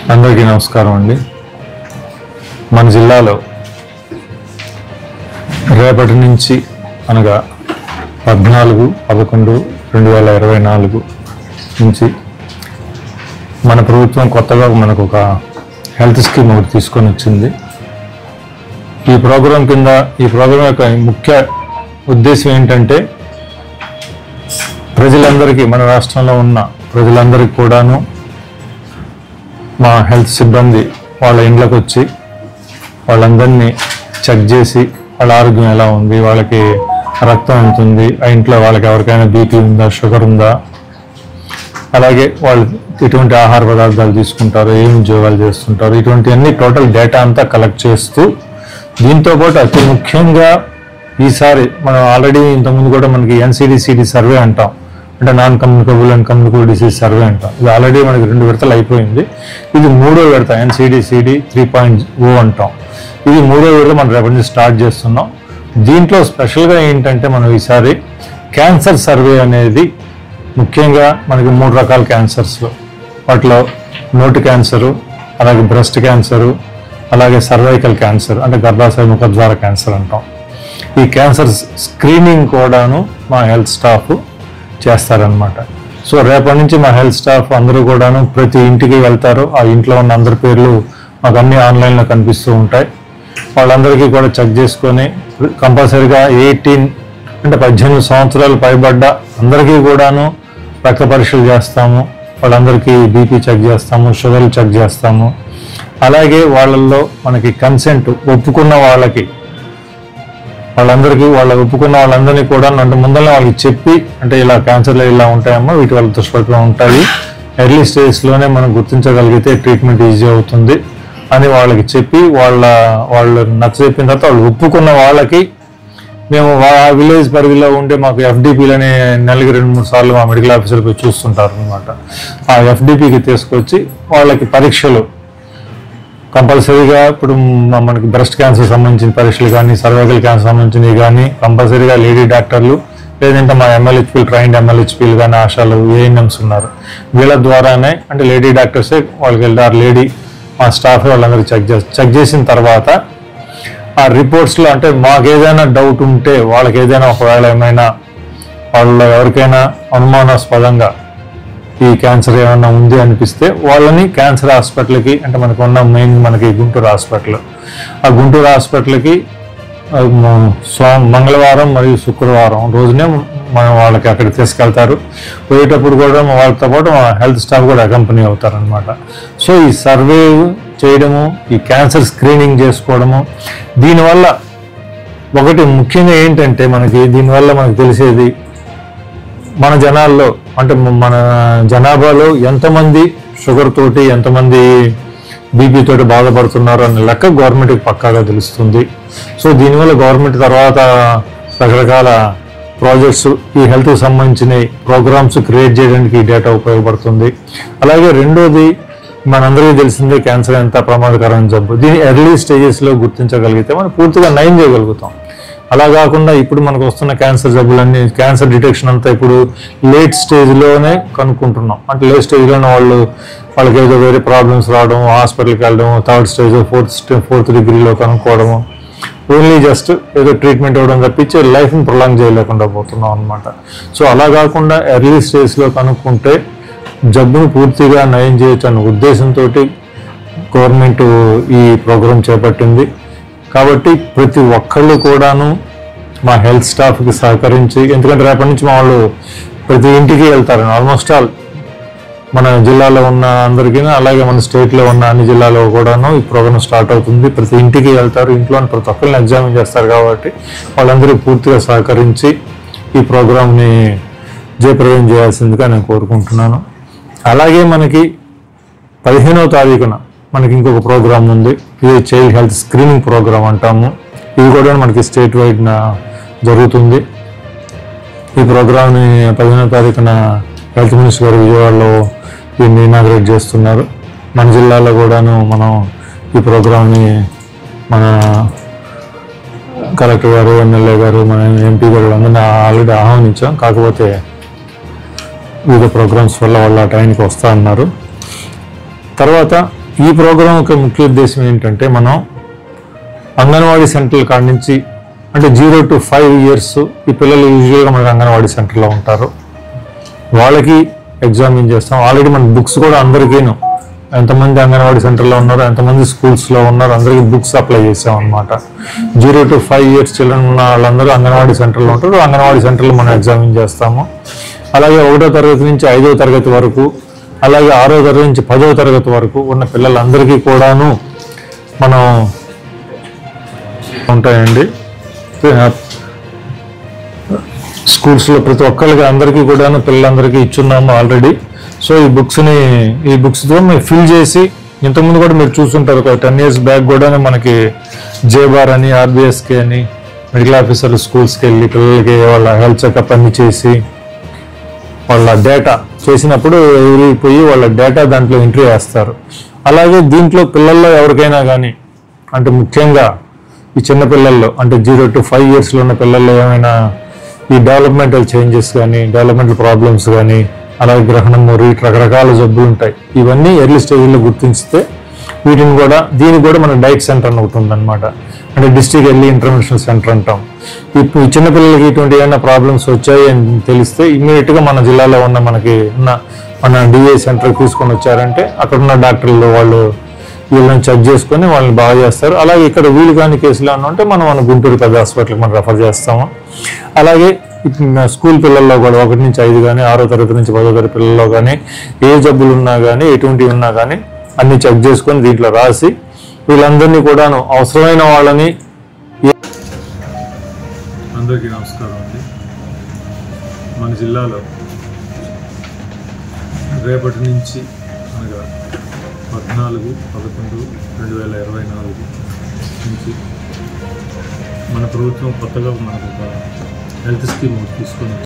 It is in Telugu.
అందరికీ నమస్కారం అండి మన జిల్లాలో రేపటి నుంచి అనగా పద్నాలుగు పదకొండు రెండు వేల ఇరవై నాలుగు నుంచి మన ప్రభుత్వం కొత్తగా మనకు ఒక హెల్త్ స్కీమ్ ఒకటి తీసుకొని వచ్చింది ఈ ప్రోగ్రాం కింద ఈ ప్రోగ్రాం యొక్క ముఖ్య ఉద్దేశం ఏంటంటే ప్రజలందరికీ మన రాష్ట్రంలో ఉన్న ప్రజలందరికీ కూడాను మా హెల్త్ సిబ్బంది వాళ్ళ ఇంట్లోకి వచ్చి వాళ్ళందరినీ చెక్ చేసి వాళ్ళ ఆరోగ్యం ఎలా ఉంది వాళ్ళకి రక్తం ఎంత ఉంది ఆ ఇంట్లో వాళ్ళకి ఎవరికైనా బీపీ ఉందా షుగర్ ఉందా అలాగే వాళ్ళు ఎటువంటి ఆహార పదార్థాలు తీసుకుంటారు ఏం ఉద్యోగాలు చేస్తుంటారు ఇటువంటి అన్ని టోటల్ డేటా అంతా కలెక్ట్ చేస్తూ దీంతో పాటు అతి ముఖ్యంగా ఈసారి మనం ఆల్రెడీ ఇంతకుముందు కూడా మనకి ఎన్సిడిసిడి సర్వే అంటాం అంటే non communicable and communicable disease survey అంటాం ఇది ఆల్రెడీ మనకి రెండు విడతలు అయిపోయింది ఇది మూడో విడత ఎన్సిడిసిడి త్రీ పాయింట్ ఓ అంటాం ఇది మూడో విడత మనం రేపటి నుంచి స్టార్ట్ చేస్తున్నాం దీంట్లో స్పెషల్గా ఏంటంటే మనం ఈసారి క్యాన్సర్ సర్వే అనేది ముఖ్యంగా మనకి మూడు రకాల క్యాన్సర్స్ వాటిలో నోటి క్యాన్సరు అలాగే బ్రెస్ట్ క్యాన్సరు అలాగే సర్వైకల్ క్యాన్సర్ అంటే గర్భాశయ ముఖద్వార క్యాన్సర్ అంటాం ఈ క్యాన్సర్ స్క్రీనింగ్ కూడాను మా హెల్త్ స్టాఫ్ చేస్తారనమాట సో రేపటి నుంచి మా హెల్త్ స్టాఫ్ అందరూ కూడాను ప్రతి ఇంటికి వెళ్తారు ఆ ఇంట్లో ఉన్న అందరి పేర్లు మాకు అన్ని ఆన్లైన్లో కనిపిస్తూ ఉంటాయి వాళ్ళందరికీ కూడా చెక్ చేసుకొని కంపల్సరీగా ఎయిటీన్ అంటే పద్దెనిమిది సంవత్సరాలు పైబడ్డ అందరికీ కూడాను రక్త పరీక్షలు చేస్తాము వాళ్ళందరికీ బీపీ చెక్ చేస్తాము షుగర్ చెక్ చేస్తాము అలాగే వాళ్ళల్లో మనకి కన్సెంట్ ఒప్పుకున్న వాళ్ళకి వాళ్ళందరికీ వాళ్ళ ఒప్పుకున్న వాళ్ళందరినీ కూడా అంటే ముందర వాళ్ళకి చెప్పి అంటే ఇలా క్యాన్సర్లు ఇలా ఉంటాయమ్మా వీటి వల్ల దుష్ఫలితం ఉంటాయి ఎర్లీ స్టేజ్లోనే మనం గుర్తించగలిగితే ట్రీట్మెంట్ ఈజీ అవుతుంది అని వాళ్ళకి చెప్పి వాళ్ళ వాళ్ళు నచ్చ చెప్పిన తర్వాత వాళ్ళు ఒప్పుకున్న వాళ్ళకి మేము ఆ విలేజ్ పరిధిలో ఉండే మాకు ఎఫ్డిపిలు అనే నెలకి రెండు మూడు సార్లు మా మెడికల్ ఆఫీసర్ పోయి చూస్తుంటారు అనమాట ఆ ఎఫ్డిపికి తీసుకొచ్చి వాళ్ళకి పరీక్షలు కంపల్సరీగా ఇప్పుడు మ- మనకి బ్రెస్ట్ క్యాన్సర్ సంబంధించిన పరీక్షలు కానీ సర్వైకల్ క్యాన్సర్ సంబంధించినవి కానీ కంపల్సరీగా లేడీ డాక్టర్లు లేదంటే మా ఎంఎల్హెచ్పీలు ట్రైన్డ్ ఎంఎల్హెచ్పీలు కానీ ఆశాలు ఏఎన్ఎంస్ ఉన్నారు వీళ్ళ ద్వారానే అంటే లేడీ డాక్టర్సే వాళ్ళకి వెళ్తారు లేడీ మా స్టాఫ్ వాళ్ళందరూ చెక్ చేస్తారు చెక్ చేసిన తర్వాత ఆ రిపోర్ట్స్లో అంటే మాకు ఏదైనా డౌట్ ఉంటే వాళ్ళకి ఏదైనా ఒకవేళ ఏమైనా వాళ్ళ ఎవరికైనా అనుమానాస్పదంగా ఈ క్యాన్సర్ ఏమైనా ఉంది అనిపిస్తే వాళ్ళని క్యాన్సర్ హాస్పిటల్కి అంటే మనకు ఉన్న మెయిన్ మనకి గుంటూరు హాస్పిటల్ ఆ గుంటూరు హాస్పిటల్కి ఆ, మ- సోమ మంగళవారం మరియు శుక్రవారం రోజునే మనం వాళ్ళకి అక్కడికి తీసుకెళ్తారు పోయేటప్పుడు కూడా వాళ్ళతో పాటు మా హెల్త్ స్టాఫ్ కూడా అకంపెనీ అవుతారనమాట సో ఈ సర్వే చేయడము ఈ క్యాన్సర్ స్క్రీనింగ్ చేసుకోవడము దీనివల్ల ఒకటి ముఖ్యంగా ఏంటంటే మనకి దీనివల్ల మనకు తెలిసేది మన జనాల్లో అంటే మన జనాభాలో ఎంతమంది షుగర్ తోటి ఎంతమంది బీపీ తోటి బాధపడుతున్నారు అనే లెక్క గవర్నమెంట్కి పక్కాగా తెలుస్తుంది సో దీనివల్ల గవర్నమెంట్ తర్వాత రకరకాల ప్రాజెక్ట్స్ ఈ హెల్త్కి సంబంధించిన ప్రోగ్రామ్స్ క్రియేట్ చేయడానికి ఈ డేటా ఉపయోగపడుతుంది అలాగే రెండోది మనందరికీ తెలిసిందే క్యాన్సర్ ఎంత ప్రమాదకరమైన జబ్బు దీన్ని ఎర్లీ స్టేజెస్లో గుర్తించగలిగితే మనం పూర్తిగా నయం చేయగలుగుతాం అలా కాకుండా ఇప్పుడు మనకు వస్తున్న క్యాన్సర్ జబ్బులన్నీ క్యాన్సర్ డిటెక్షన్ అంతా ఇప్పుడు లేట్ స్టేజ్లోనే కనుక్కుంటున్నాం అంటే లేట్ స్టేజ్లోనే వాళ్ళు వాళ్ళకి ఏదో వేరే ప్రాబ్లమ్స్ రావడం హాస్పిటల్కి వెళ్ళడం third stage fourth stage fourth డిగ్రీలో కనుక్కోవడము ఓన్లీ జస్ట్ ఏదో ట్రీట్మెంట్ ఇవ్వడం తప్పించి లైఫ్ని ప్రొలాంగ్ చేయలేకుండా పోతున్నాం అనమాట సో అలా కాకుండా ఎర్లీ స్టేజ్లో కనుక్కుంటే జబ్బును పూర్తిగా నయం చేయొచ్చు అన్న ఉద్దేశంతో గవర్నమెంట్ ఈ ప్రోగ్రాం చేపట్టింది కాబట్టి ప్రతి ఒక్కళ్ళు కూడాను మా హెల్త్ స్టాఫ్కి సహకరించి ఎందుకంటే రేపటి నుంచి మా వాళ్ళు ప్రతి ఇంటికి వెళ్తారు ఆల్మోస్ట్ ఆల్ మన జిల్లాలో ఉన్న అందరికీ అలాగే మన స్టేట్లో ఉన్న అన్ని జిల్లాలో కూడాను ఈ ప్రోగ్రామ్ స్టార్ట్ అవుతుంది ప్రతి ఇంటికి వెళ్తారు ఇంట్లో ప్రతి ఒక్కరిని ఎగ్జామిన్ చేస్తారు కాబట్టి వాళ్ళందరూ పూర్తిగా సహకరించి ఈ ప్రోగ్రామ్ని జయప్రదం చేయాల్సిందిగా నేను కోరుకుంటున్నాను అలాగే మనకి పదిహేనవ తారీఖున మనకి ఇంకొక ప్రోగ్రామ్ ఉంది ఇది చైల్డ్ హెల్త్ స్క్రీనింగ్ ప్రోగ్రామ్ అంటాము ఇది కూడా మనకి స్టేట్ వైడ్ జరుగుతుంది ఈ ప్రోగ్రామ్ని పదిహేనవ తారీఖున హెల్త్ మినిస్టర్ గారు విజయవాడలో దీన్ని ఇనాగ్రేట్ చేస్తున్నారు మన జిల్లాలో కూడాను మనం ఈ ప్రోగ్రామ్ని మన కలెక్టర్ గారు ఎమ్మెల్యే గారు మన ఎంపీ గారు అందరినీ ఆల్రెడీ ఆహ్వానించాం కాకపోతే వివిధ ప్రోగ్రామ్స్ వల్ల వాళ్ళు ఆ టైంకి వస్తా అన్నారు తర్వాత ఈ ప్రోగ్రాం యొక్క ముఖ్య ఉద్దేశం ఏంటంటే మనం అంగన్వాడీ సెంటర్ల కాడ నుంచి అంటే జీరో టు ఫైవ్ ఇయర్స్ ఈ పిల్లలు యూజువల్గా మనకి అంగన్వాడీ సెంటర్లో ఉంటారు వాళ్ళకి ఎగ్జామిన్ చేస్తాం ఆల్రెడీ మన బుక్స్ కూడా అందరికీను ఎంతమంది అంగన్వాడీ సెంటర్లో ఉన్నారో ఎంతమంది స్కూల్స్లో ఉన్నారో అందరికీ బుక్స్ అప్లై చేసాం అనమాట zero to five years children ఉన్న వాళ్ళందరూ అంగన్వాడీ సెంటర్లో ఉంటారు అంగన్వాడీ సెంటర్లో మనం ఎగ్జామిన్ చేస్తాము అలాగే ఒకటో తరగతి నుంచి ఐదో తరగతి వరకు అలాగే ఆరో తరగతి నుంచి పదో తరగతి వరకు ఉన్న పిల్లలందరికీ కూడాను మనం ఉంటాయండి స్కూల్స్లో ప్రతి ఒక్కరికి అందరికీ కూడాను పిల్లలందరికీ ఇచ్చున్నాము ఆల్రెడీ సో ఈ బుక్స్ని ఈ బుక్స్తో మీరు ఫిల్ చేసి ఇంతకుముందు కూడా మీరు చూస్తుంటారు ఒక టెన్ ఇయర్స్ బ్యాక్ కూడా మనకి జేబార్ అని ఆర్బిఎస్కి అని మెడికల్ ఆఫీసర్ స్కూల్స్కి వెళ్ళి పిల్లలకి వాళ్ళ హెల్త్ చెకప్ అన్ని చేసి వాళ్ళ డేటా చేసినప్పుడు ఎవరి పోయి వాళ్ళ డేటా దాంట్లో ఎంట్రీ వేస్తారు అలాగే దీంట్లో పిల్లల్లో ఎవరికైనా కానీ అంటే ముఖ్యంగా ఈ చిన్న పిల్లల్లో అంటే జీరో టు ఫైవ్ ఇయర్స్లో ఉన్న పిల్లల్లో ఏమైనా ఈ డెవలప్మెంటల్ చేంజెస్ కానీ డెవలప్మెంటల్ ప్రాబ్లమ్స్ కానీ అలాగే గ్రహణము రీట్ రకరకాల జబ్బులు ఉంటాయి ఇవన్నీ ఎర్లీ స్టేజ్లో గుర్తించితే వీటిని కూడా దీనికి కూడా మన డైట్ సెంటర్ అని ఒకటి ఉందన్నమాట అంటే డిస్ట్రిక్ట్ ఎర్లీ ఇంటర్వెన్షన్ సెంటర్ అంటాం ఇప్పుడు ఈ చిన్నపిల్లలకి ఇటువంటి ఏమైనా ప్రాబ్లమ్స్ వచ్చాయి అని తెలిస్తే immediate గా మన జిల్లాలో ఉన్న మనకి ఉన్న మన డిఏ సెంటర్ తీసుకొని వచ్చారంటే అక్కడ ఉన్న డాక్టర్లు వాళ్ళు వీళ్ళని చెక్ చేసుకొని వాళ్ళని బాగా చేస్తారు అలాగే ఇక్కడ వీలు కాని కేసులు ఏమన్నా ఉంటే మనం మన గుంటూరు పెద్ద హాస్పిటల్కి మనం రెఫర్ చేస్తాము అలాగే ఇప్పుడు నా స్కూల్ పిల్లల్లో కూడా ఒకటి నుంచి ఐదు కానీ ఆరో తరగతి నుంచి పదో తరగతి పిల్లల్లో కానీ ఏ జబ్బులు ఉన్నా కానీ ఎటువంటివి ఉన్నా కానీ అన్ని చెక్ చేసుకొని దీంట్లో రాసి వీళ్ళందరినీ కూడాను అవసరమైన వాళ్ళని అందరికీ నమస్కారం అండి మన జిల్లాలో రేపటి నుంచి అనగా పద్నాలుగు పదకొండు రెండు వేల ఇరవై నాలుగు నుంచి మన ప్రభుత్వం కొత్తగా మనకు ఒక హెల్త్ స్కీమ్ ఒకటి తీసుకొని